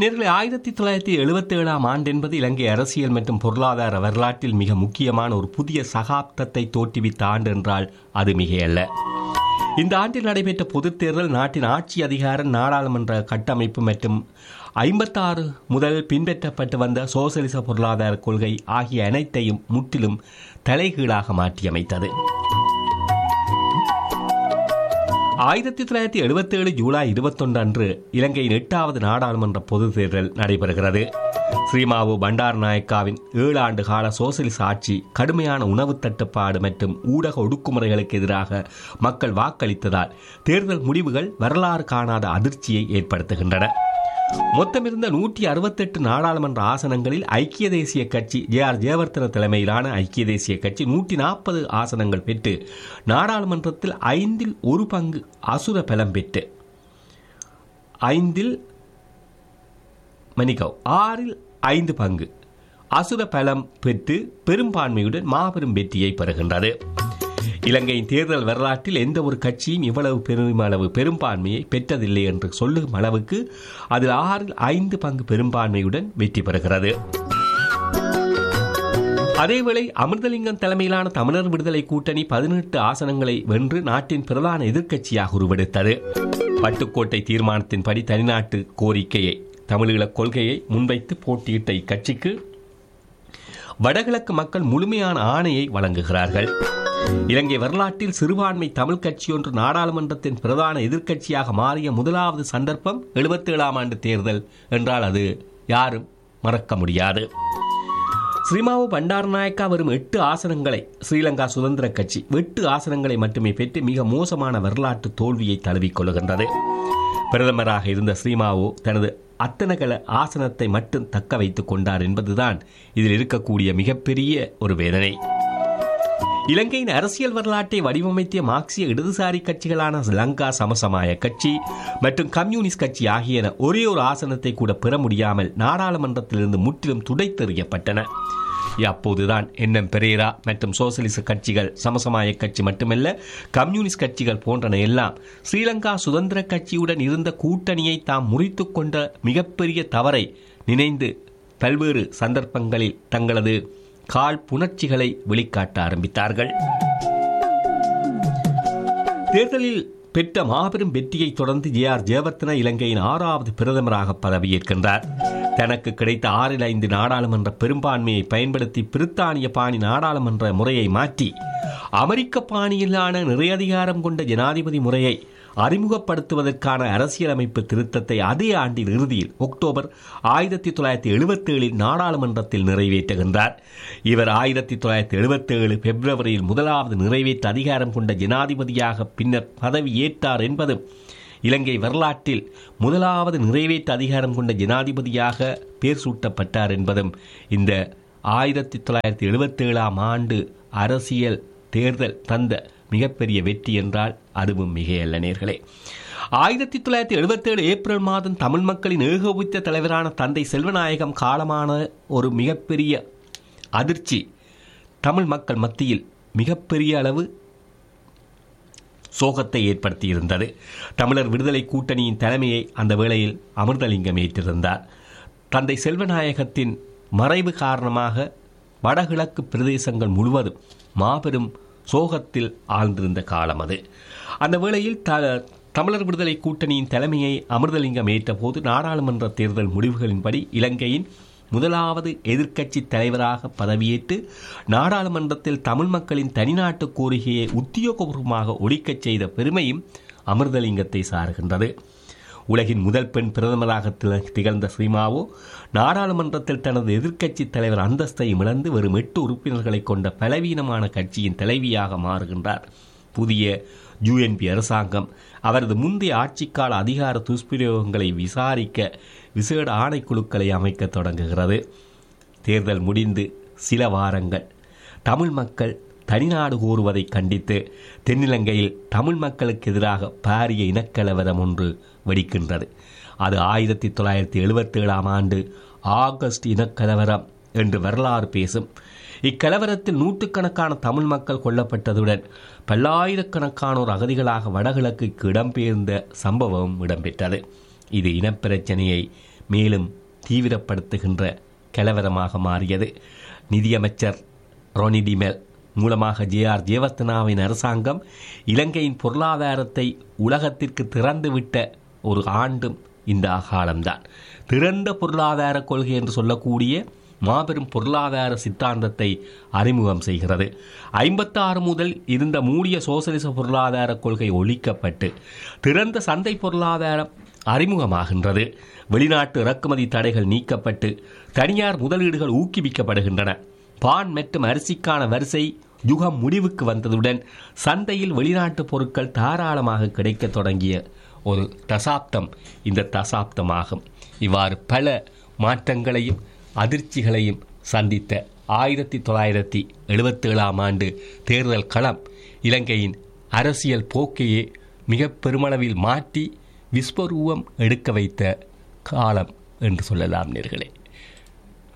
நேர்களை ஆயிரத்தி தொள்ளாயிரத்தி எழுபத்தி ஏழாம் ஆண்டு என்பது இலங்கை அரசியல் மற்றும் பொருளாதார வரலாற்றில் மிக முக்கியமான ஒரு புதிய சகாப்தத்தை தோற்றுவித்த ஆண்டு என்றால் அது மிகையல்ல இந்த ஆண்டில் நடைபெற்ற பொதுத் தேர்தல் நாட்டின் ஆட்சி அதிகாரம் நாடாளுமன்ற கட்டமைப்பு மற்றும் ஐம்பத்தாறு முதல் பின்பற்றப்பட்டு வந்த சோசலிச பொருளாதார கொள்கை ஆகிய அனைத்தையும் முற்றிலும் தலைகீழாக மாற்றியமைத்தது ஆயிரத்தி தொள்ளாயிரத்தி எழுபத்தி ஏழு ஜூலை இருபத்தொன்று அன்று இலங்கையின் எட்டாவது நாடாளுமன்ற பொதுத் தேர்தல் நடைபெறுகிறது ஸ்ரீமாவு பண்டார் நாயக்காவின் ஏழு ஆண்டு கால சோசலிச ஆட்சி கடுமையான உணவு தட்டுப்பாடு மற்றும் ஊடக ஒடுக்குமுறைகளுக்கு எதிராக மக்கள் வாக்களித்ததால் தேர்தல் முடிவுகள் வரலாறு காணாத அதிர்ச்சியை ஏற்படுத்துகின்றன மொத்தமிருந்த நூற்றி அறுபத்தெட்டு நாடாளுமன்ற ஆசனங்களில் ஐக்கிய தேசிய கட்சி ஜே ஆர் ஜெயவர்தன தலைமையிலான ஐக்கிய தேசிய கட்சி நூற்றி நாற்பது ஆசனங்கள் பெற்று நாடாளுமன்றத்தில் ஐந்தில் ஒரு பங்கு அசுர பலம் பெற்று ஐந்தில் மன்னிக்கவு ஆறில் ஐந்து பங்கு அசுர பலம் பெற்று பெரும்பான்மையுடன் மாபெரும் வெற்றியை பெறுகின்றது இலங்கையின் தேர்தல் வரலாற்றில் எந்த ஒரு கட்சியும் இவ்வளவு பெருமளவு பெரும்பான்மையை பெற்றதில்லை என்று சொல்லும் அளவுக்கு அதில் ஆறில் ஐந்து பங்கு பெரும்பான்மையுடன் வெற்றி பெறுகிறது அதேவேளை அமிர்தலிங்கம் தலைமையிலான தமிழர் விடுதலை கூட்டணி பதினெட்டு ஆசனங்களை வென்று நாட்டின் பிரதான எதிர்க்கட்சியாக உருவெடுத்தது பட்டுக்கோட்டை தீர்மானத்தின்படி தனிநாட்டு கோரிக்கையை தமிழீழ கொள்கையை முன்வைத்து போட்டியிட்ட இக்கட்சிக்கு வடகிழக்கு மக்கள் முழுமையான ஆணையை வழங்குகிறார்கள் இலங்கை வரலாற்றில் சிறுபான்மை தமிழ் கட்சியொன்று நாடாளுமன்றத்தின் பிரதான எதிர்க்கட்சியாக மாறிய முதலாவது சந்தர்ப்பம் எழுபத்தேழாம் ஆண்டு தேர்தல் என்றால் அது யாரும் மறக்க முடியாது ஸ்ரீமாவு பண்டாரநாயக்கா வரும் எட்டு ஆசனங்களை ஸ்ரீலங்கா சுதந்திர கட்சி எட்டு ஆசனங்களை மட்டுமே பெற்று மிக மோசமான வரலாற்று தோல்வியை தழுவிக்கொள்கின்றது பிரதமராக இருந்த ஸ்ரீமாவு தனது அத்தனகல ஆசனத்தை மட்டும் தக்க வைத்துக் கொண்டார் என்பதுதான் இதில் இருக்கக்கூடிய மிகப்பெரிய ஒரு வேதனை இலங்கையின் அரசியல் வரலாற்றை வடிவமைத்திய மார்க்சிய இடதுசாரி கட்சிகளான லங்கா சமசமாய கட்சி மற்றும் கம்யூனிஸ்ட் கட்சி ஆகியன ஒரே ஒரு ஆசனத்தை கூட பெற முடியாமல் நாடாளுமன்றத்திலிருந்து முற்றிலும் துடைத்தெறியப்பட்டன அப்போதுதான் என்எம் பெரேரா மற்றும் சோசலிச கட்சிகள் சமசமாய கட்சி மட்டுமல்ல கம்யூனிஸ்ட் கட்சிகள் போன்றன எல்லாம் ஸ்ரீலங்கா சுதந்திர கட்சியுடன் இருந்த கூட்டணியை தாம் முறித்து கொண்ட மிகப்பெரிய தவறை நினைந்து பல்வேறு சந்தர்ப்பங்களில் தங்களது கால் புணர்ச்சிகளை வெளிக்காட்ட ஆரம்பித்தார்கள் தேர்தலில் பெற்ற மாபெரும் வெற்றியை தொடர்ந்து ஜே ஆர் ஜெயவர்த்தன இலங்கையின் ஆறாவது பிரதமராக பதவியேற்கின்றார் தனக்கு கிடைத்த ஆறில் ஐந்து நாடாளுமன்ற பெரும்பான்மையை பயன்படுத்தி பிரித்தானிய பாணி நாடாளுமன்ற முறையை மாற்றி அமெரிக்க பாணியிலான நிறையதிகாரம் கொண்ட ஜனாதிபதி முறையை அறிமுகப்படுத்துவதற்கான அரசியலமைப்பு திருத்தத்தை அதே ஆண்டின் இறுதியில் அக்டோபர் ஆயிரத்தி தொள்ளாயிரத்தி எழுபத்தேழில் நாடாளுமன்றத்தில் நிறைவேற்றுகின்றார் இவர் ஆயிரத்தி தொள்ளாயிரத்தி எழுபத்தேழு பிப்ரவரியில் முதலாவது நிறைவேற்ற அதிகாரம் கொண்ட ஜனாதிபதியாக பின்னர் பதவியேற்றார் என்பதும் இலங்கை வரலாற்றில் முதலாவது நிறைவேற்ற அதிகாரம் கொண்ட ஜனாதிபதியாக பேர் சூட்டப்பட்டார் என்பதும் இந்த ஆயிரத்தி தொள்ளாயிரத்தி எழுபத்தேழாம் ஆண்டு அரசியல் தேர்தல் தந்த மிகப்பெரிய வெற்றி என்றால் அதுவும் மிகையல்ல நேர்களே ஆயிரத்தி தொள்ளாயிரத்தி எழுபத்தேழு ஏப்ரல் மாதம் தமிழ் மக்களின் ஏகோபித்த தலைவரான தந்தை செல்வநாயகம் காலமான ஒரு மிகப்பெரிய அதிர்ச்சி தமிழ் மக்கள் மத்தியில் மிகப்பெரிய அளவு சோகத்தை ஏற்படுத்தியிருந்தது தமிழர் விடுதலை கூட்டணியின் தலைமையை அந்த வேளையில் அமிர்தலிங்கம் ஏற்றிருந்தார் தந்தை செல்வநாயகத்தின் மறைவு காரணமாக வடகிழக்கு பிரதேசங்கள் முழுவதும் மாபெரும் சோகத்தில் ஆழ்ந்திருந்த காலம் அது அந்த வேளையில் த தமிழர் விடுதலை கூட்டணியின் தலைமையை அமிர்தலிங்கம் ஏற்றபோது நாடாளுமன்ற தேர்தல் முடிவுகளின்படி இலங்கையின் முதலாவது எதிர்க்கட்சி தலைவராக பதவியேற்று நாடாளுமன்றத்தில் தமிழ் மக்களின் தனிநாட்டு கோரிக்கையை உத்தியோகபூர்வமாக ஒழிக்கச் செய்த பெருமையும் அமிர்தலிங்கத்தை சார்கின்றது உலகின் முதல் பெண் பிரதமராக திகழ்ந்த ஸ்ரீமாவோ நாடாளுமன்றத்தில் தனது எதிர்க்கட்சி தலைவர் அந்தஸ்தை இழந்து வெறும் எட்டு உறுப்பினர்களை கொண்ட பலவீனமான கட்சியின் தலைவியாக மாறுகின்றார் புதிய யுஎன்பி அரசாங்கம் அவரது முந்தைய ஆட்சிக்கால அதிகார துஷ்பிரயோகங்களை விசாரிக்க விசேட ஆணைக்குழுக்களை அமைக்க தொடங்குகிறது தேர்தல் முடிந்து சில வாரங்கள் தமிழ் மக்கள் தனிநாடு கோருவதை கண்டித்து தென்னிலங்கையில் தமிழ் மக்களுக்கு எதிராக பாரிய இனக்கலவரம் ஒன்று வெடிக்கின்றது அது ஆயிரத்தி தொள்ளாயிரத்தி எழுபத்தேழாம் ஆண்டு ஆகஸ்ட் இனக்கலவரம் என்று வரலாறு பேசும் இக்கலவரத்தில் நூற்றுக்கணக்கான தமிழ் மக்கள் கொல்லப்பட்டதுடன் பல்லாயிரக்கணக்கானோர் அகதிகளாக வடகிழக்குக்கு இடம்பெயர்ந்த சம்பவம் இடம்பெற்றது இது இனப்பிரச்சனையை மேலும் தீவிரப்படுத்துகின்ற கலவரமாக மாறியது நிதியமைச்சர் ரொனிடிமெல் மூலமாக ஜே ஆர் ஜெயவர்த்தனாவின் அரசாங்கம் இலங்கையின் பொருளாதாரத்தை உலகத்திற்கு திறந்துவிட்ட ஒரு ஆண்டும் இந்த காலம்தான் திறந்த பொருளாதார கொள்கை என்று சொல்லக்கூடிய மாபெரும் பொருளாதார சித்தாந்தத்தை அறிமுகம் செய்கிறது ஐம்பத்தாறு முதல் இருந்த மூடிய சோசலிச பொருளாதார கொள்கை ஒழிக்கப்பட்டு திறந்த சந்தை பொருளாதாரம் அறிமுகமாகின்றது வெளிநாட்டு இறக்குமதி தடைகள் நீக்கப்பட்டு தனியார் முதலீடுகள் ஊக்குவிக்கப்படுகின்றன பான் மற்றும் அரிசிக்கான வரிசை யுகம் முடிவுக்கு வந்ததுடன் சந்தையில் வெளிநாட்டு பொருட்கள் தாராளமாக கிடைக்கத் தொடங்கிய ஒரு தசாப்தம் இந்த தசாப்தமாகும் இவ்வாறு பல மாற்றங்களையும் அதிர்ச்சிகளையும் சந்தித்த ஆயிரத்தி தொள்ளாயிரத்தி எழுபத்தேழாம் ஆண்டு தேர்தல் களம் இலங்கையின் அரசியல் போக்கையே மிக பெருமளவில் மாற்றி விஸ்வரூபம் எடுக்க வைத்த காலம் என்று சொல்லலாம் நேர்களே